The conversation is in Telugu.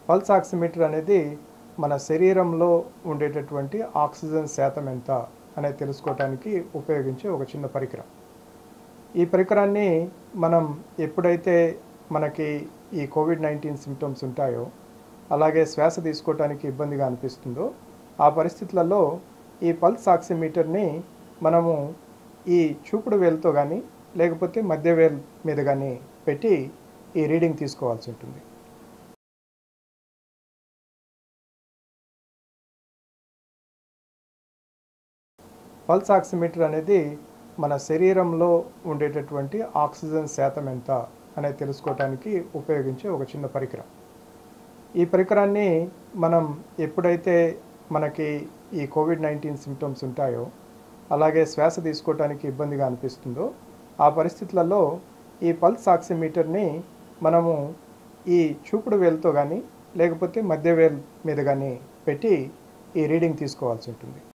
పల్స్ ఆక్సిమీటర్ అనేది మన శరీరంలో ఉండేటటువంటి ఆక్సిజన్ శాతం ఎంత అనేది తెలుసుకోవడానికి ఉపయోగించే ఒక చిన్న పరికరం ఈ పరికరాన్ని మనం ఎప్పుడైతే మనకి ఈ కోవిడ్ నైన్టీన్ సిమ్టమ్స్ ఉంటాయో అలాగే శ్వాస తీసుకోవడానికి ఇబ్బందిగా అనిపిస్తుందో ఆ పరిస్థితులలో ఈ పల్స్ ఆక్సిమీటర్ని మనము ఈ చూపుడు వేలుతో కానీ లేకపోతే మధ్య వేలు మీద కానీ పెట్టి ఈ రీడింగ్ తీసుకోవాల్సి ఉంటుంది పల్స్ ఆక్సిమీటర్ అనేది మన శరీరంలో ఉండేటటువంటి ఆక్సిజన్ శాతం ఎంత అనేది తెలుసుకోవడానికి ఉపయోగించే ఒక చిన్న పరికరం ఈ పరికరాన్ని మనం ఎప్పుడైతే మనకి ఈ కోవిడ్ నైన్టీన్ సిమ్టమ్స్ ఉంటాయో అలాగే శ్వాస తీసుకోవడానికి ఇబ్బందిగా అనిపిస్తుందో ఆ పరిస్థితులలో ఈ పల్స్ ఆక్సిమీటర్ని మనము ఈ చూపుడు వేలుతో కానీ లేకపోతే మధ్య వేలు మీద కానీ పెట్టి ఈ రీడింగ్ తీసుకోవాల్సి ఉంటుంది